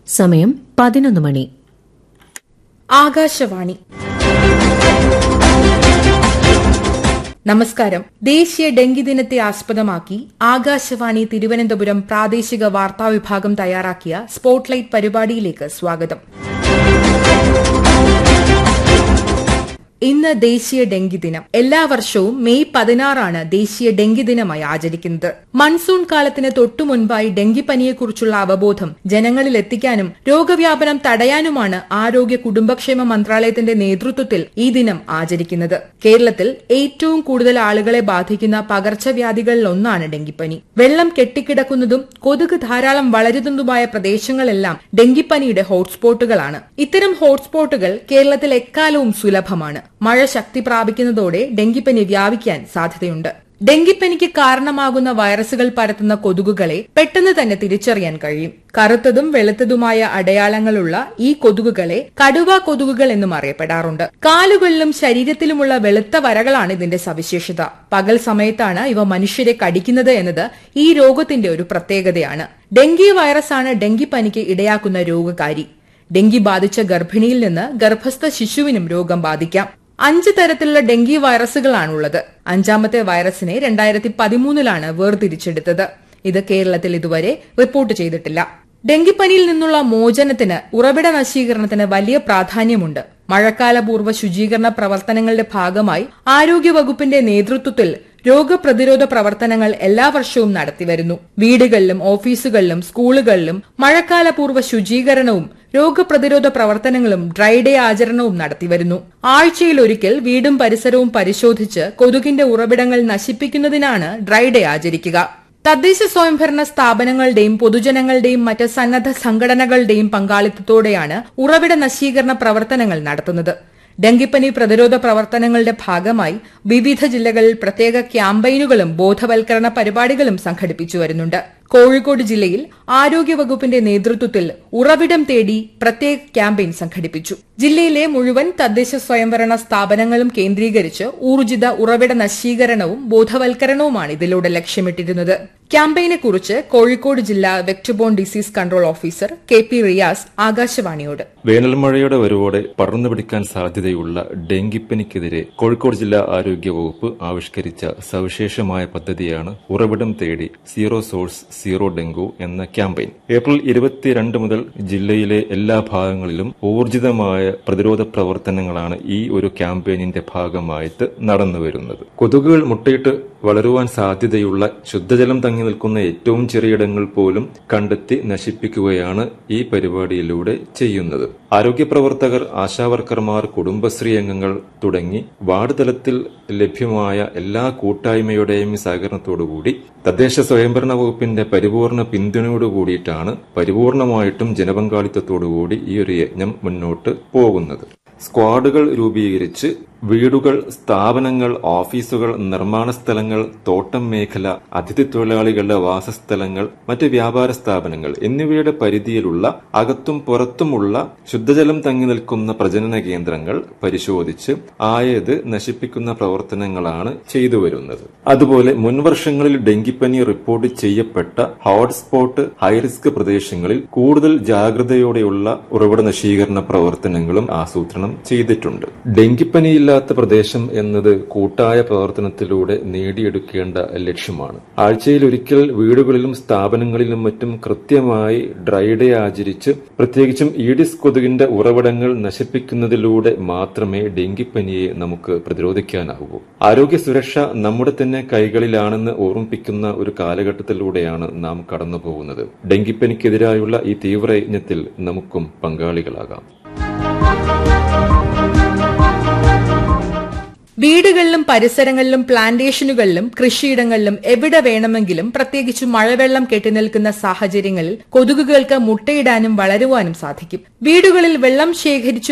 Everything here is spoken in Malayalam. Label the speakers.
Speaker 1: സമയം പതിനൊന്ന് മണി
Speaker 2: ആകാശവാണി നമസ്കാരം ദേശീയ ഡെങ്കി ദിനത്തെ ആസ്പദമാക്കി ആകാശവാണി തിരുവനന്തപുരം പ്രാദേശിക വാർത്താ വിഭാഗം തയ്യാറാക്കിയ സ്പോട്ട്ലൈറ്റ് പരിപാടിയിലേക്ക് സ്വാഗതം ഇന്ന് ദേശീയ ഡെങ്കി ദിനം എല്ലാ വർഷവും മെയ് പതിനാറാണ് ദേശീയ ഡെങ്കി ദിനമായി ആചരിക്കുന്നത് മൺസൂൺ കാലത്തിന് തൊട്ടു മുൻപായി ഡെങ്കിപ്പനിയെക്കുറിച്ചുള്ള അവബോധം ജനങ്ങളിൽ എത്തിക്കാനും രോഗവ്യാപനം തടയാനുമാണ് ആരോഗ്യ കുടുംബക്ഷേമ മന്ത്രാലയത്തിന്റെ നേതൃത്വത്തിൽ ഈ ദിനം ആചരിക്കുന്നത് കേരളത്തിൽ ഏറ്റവും കൂടുതൽ ആളുകളെ ബാധിക്കുന്ന പകർച്ചവ്യാധികളിലൊന്നാണ് ഡെങ്കിപ്പനി വെള്ളം കെട്ടിക്കിടക്കുന്നതും കൊതുക് ധാരാളം വളരുന്നതുമായ പ്രദേശങ്ങളെല്ലാം ഡെങ്കിപ്പനിയുടെ ഹോട്ട്സ്പോട്ടുകളാണ് ഇത്തരം ഹോട്ട്സ്പോട്ടുകൾ കേരളത്തിൽ എക്കാലവും സുലഭമാണ് മഴ ശക്തി പ്രാപിക്കുന്നതോടെ ഡെങ്കിപ്പനി വ്യാപിക്കാൻ സാധ്യതയുണ്ട് ഡെങ്കിപ്പനിക്ക് കാരണമാകുന്ന വൈറസുകൾ പരത്തുന്ന കൊതുകുകളെ പെട്ടെന്ന് തന്നെ തിരിച്ചറിയാൻ കഴിയും കറുത്തതും വെളുത്തതുമായ അടയാളങ്ങളുള്ള ഈ കൊതുകുകളെ കടുവ കൊതുകുകൾ എന്നും അറിയപ്പെടാറുണ്ട് കാലുകളിലും ശരീരത്തിലുമുള്ള വെളുത്ത വരകളാണ് ഇതിന്റെ സവിശേഷത പകൽ സമയത്താണ് ഇവ മനുഷ്യരെ കടിക്കുന്നത് എന്നത് ഈ രോഗത്തിന്റെ ഒരു പ്രത്യേകതയാണ് ഡെങ്കി വൈറസാണ് ഡെങ്കിപ്പനിക്ക് ഇടയാക്കുന്ന രോഗകാരി ഡെങ്കി ബാധിച്ച ഗർഭിണിയിൽ നിന്ന് ഗർഭസ്ഥ ശിശുവിനും രോഗം ബാധിക്കാം അഞ്ച് തരത്തിലുള്ള ഡെങ്കി വൈറസുകളാണുള്ളത് അഞ്ചാമത്തെ വൈറസിനെ രണ്ടായിരത്തി പതിമൂന്നിലാണ് വേർതിരിച്ചെടുത്തത് ഇത് കേരളത്തിൽ ഇതുവരെ റിപ്പോർട്ട് ചെയ്തിട്ടില്ല ഡെങ്കിപ്പനിയിൽ നിന്നുള്ള മോചനത്തിന് ഉറവിട നശീകരണത്തിന് വലിയ പ്രാധാന്യമുണ്ട് മഴക്കാലപൂർവ്വ ശുചീകരണ പ്രവർത്തനങ്ങളുടെ ഭാഗമായി ആരോഗ്യവകുപ്പിന്റെ നേതൃത്വത്തിൽ രോഗപ്രതിരോധ പ്രവർത്തനങ്ങൾ എല്ലാ വർഷവും നടത്തിവരുന്നു വീടുകളിലും ഓഫീസുകളിലും സ്കൂളുകളിലും മഴക്കാലപൂർവ്വ ശുചീകരണവും രോഗപ്രതിരോധ പ്രവർത്തനങ്ങളും ഡ്രൈ ഡേ ആചരണവും നടത്തിവരുന്നു ആഴ്ചയിൽ ഒരിക്കൽ വീടും പരിസരവും പരിശോധിച്ച് കൊതുകിന്റെ ഉറവിടങ്ങൾ നശിപ്പിക്കുന്നതിനാണ് ഡ്രൈ ഡേ ആചരിക്കുക തദ്ദേശ സ്വയംഭരണ സ്ഥാപനങ്ങളുടെയും പൊതുജനങ്ങളുടെയും മറ്റ് സന്നദ്ധ സംഘടനകളുടെയും പങ്കാളിത്തത്തോടെയാണ് ഉറവിട നശീകരണ പ്രവർത്തനങ്ങൾ നടത്തുന്നത് ഡെങ്കിപ്പനി പ്രതിരോധ പ്രവർത്തനങ്ങളുടെ ഭാഗമായി വിവിധ ജില്ലകളിൽ പ്രത്യേക ക്യാമ്പയിനുകളും ബോധവൽക്കരണ പരിപാടികളും സംഘടിപ്പിച്ചു വരുന്നുണ്ട് കോഴിക്കോട് ജില്ലയിൽ ആരോഗ്യവകുപ്പിന്റെ നേതൃത്വത്തിൽ ഉറവിടം തേടി പ്രത്യേക ക്യാമ്പയിൻ സംഘടിപ്പിച്ചു ജില്ലയിലെ മുഴുവൻ തദ്ദേശ സ്വയംഭരണ സ്ഥാപനങ്ങളും കേന്ദ്രീകരിച്ച് ഊർജിത ഉറവിട നശീകരണവും ബോധവൽക്കരണവുമാണ് ഇതിലൂടെ ലക്ഷ്യമിട്ടിരുന്നത് ക്യാമ്പയിനെക്കുറിച്ച് കോഴിക്കോട് ജില്ലാ vector borne disease control officer K P Riyas ആകാശവാണിയോട്
Speaker 3: വേനൽമഴയുടെ വരവോടെ പടർന്നു പിടിക്കാൻ സാധ്യതയുള്ള ഡെങ്കിപ്പനിക്കെതിരെ കോഴിക്കോട് ജില്ലാ ആരോഗ്യ വകുപ്പ് ആവിഷ്കരിച്ച സവിശേഷമായ പദ്ധതിയാണ് ഉറവിടം തേടി സീറോ സോഴ്സ് സീറോ ഡെങ്കു എന്ന ക്യാമ്പയിൻ ഏപ്രിൽ ഇരുപത്തിരണ്ട് മുതൽ ജില്ലയിലെ എല്ലാ ഭാഗങ്ങളിലും ഊർജിതമായ പ്രതിരോധ പ്രവർത്തനങ്ങളാണ് ഈ ഒരു ക്യാമ്പയിനിന്റെ ഭാഗമായിട്ട് നടന്നുവരുന്നത് കൊതുകുകൾ മുട്ടയിട്ട് വളരുവാൻ സാധ്യതയുള്ള ശുദ്ധജലം തങ്ങി നിൽക്കുന്ന ഏറ്റവും ചെറിയിടങ്ങൾ പോലും കണ്ടെത്തി നശിപ്പിക്കുകയാണ് ഈ പരിപാടിയിലൂടെ ചെയ്യുന്നത് ആരോഗ്യ പ്രവർത്തകർ ആശാവർക്കർമാർ കുടുംബശ്രീ അംഗങ്ങൾ തുടങ്ങി വാർഡ് തലത്തിൽ ലഭ്യമായ എല്ലാ കൂട്ടായ്മയുടെയും സഹകരണത്തോടുകൂടി തദ്ദേശ സ്വയംഭരണ വകുപ്പിന്റെ പരിപൂർണ പിന്തുണയോടുകൂടിയിട്ടാണ് പരിപൂർണമായിട്ടും ജനപങ്കാളിത്തത്തോടുകൂടി ഈ ഒരു യജ്ഞം മുന്നോട്ട് പോകുന്നത് സ്ക്വാഡുകൾ രൂപീകരിച്ച് വീടുകൾ സ്ഥാപനങ്ങൾ ഓഫീസുകൾ നിർമ്മാണ സ്ഥലങ്ങൾ തോട്ടം മേഖല അതിഥി തൊഴിലാളികളുടെ വാസസ്ഥലങ്ങൾ മറ്റ് വ്യാപാര സ്ഥാപനങ്ങൾ എന്നിവയുടെ പരിധിയിലുള്ള അകത്തും പുറത്തുമുള്ള ശുദ്ധജലം തങ്ങി നിൽക്കുന്ന പ്രജനന കേന്ദ്രങ്ങൾ പരിശോധിച്ച് ആയത് നശിപ്പിക്കുന്ന പ്രവർത്തനങ്ങളാണ് ചെയ്തു വരുന്നത് അതുപോലെ മുൻവർഷങ്ങളിൽ ഡെങ്കിപ്പനി റിപ്പോർട്ട് ചെയ്യപ്പെട്ട ഹോട്ട്സ്പോട്ട് ഹൈറിസ്ക് പ്രദേശങ്ങളിൽ കൂടുതൽ ജാഗ്രതയോടെയുള്ള ഉറവിട നശീകരണ പ്രവർത്തനങ്ങളും ആസൂത്രണം ചെയ്തിട്ടുണ്ട് ഡെങ്കിപ്പനിയില്ല ഇല്ലാത്ത പ്രദേശം എന്നത് കൂട്ടായ പ്രവർത്തനത്തിലൂടെ നേടിയെടുക്കേണ്ട ലക്ഷ്യമാണ് ആഴ്ചയിൽ ഒരിക്കൽ വീടുകളിലും സ്ഥാപനങ്ങളിലും മറ്റും കൃത്യമായി ഡ്രൈ ഡേ ആചരിച്ച് പ്രത്യേകിച്ചും ഈഡിസ് കൊതുകിന്റെ ഉറവിടങ്ങൾ നശിപ്പിക്കുന്നതിലൂടെ മാത്രമേ ഡെങ്കിപ്പനിയെ നമുക്ക് പ്രതിരോധിക്കാനാകൂ ആരോഗ്യ സുരക്ഷ നമ്മുടെ തന്നെ കൈകളിലാണെന്ന് ഓർമ്മിപ്പിക്കുന്ന ഒരു കാലഘട്ടത്തിലൂടെയാണ് നാം കടന്നു പോകുന്നത് ഡെങ്കിപ്പനിക്കെതിരായുള്ള ഈ തീവ്രയജ്ഞത്തിൽ നമുക്കും പങ്കാളികളാകാം
Speaker 2: വീടുകളിലും പരിസരങ്ങളിലും പ്ലാന്റേഷനുകളിലും കൃഷിയിടങ്ങളിലും എവിടെ വേണമെങ്കിലും പ്രത്യേകിച്ച് മഴവെള്ളം കെട്ടിനിൽക്കുന്ന സാഹചര്യങ്ങളിൽ കൊതുകുകൾക്ക് മുട്ടയിടാനും വളരുവാനും സാധിക്കും വീടുകളിൽ വെള്ളം ശേഖരിച്ചു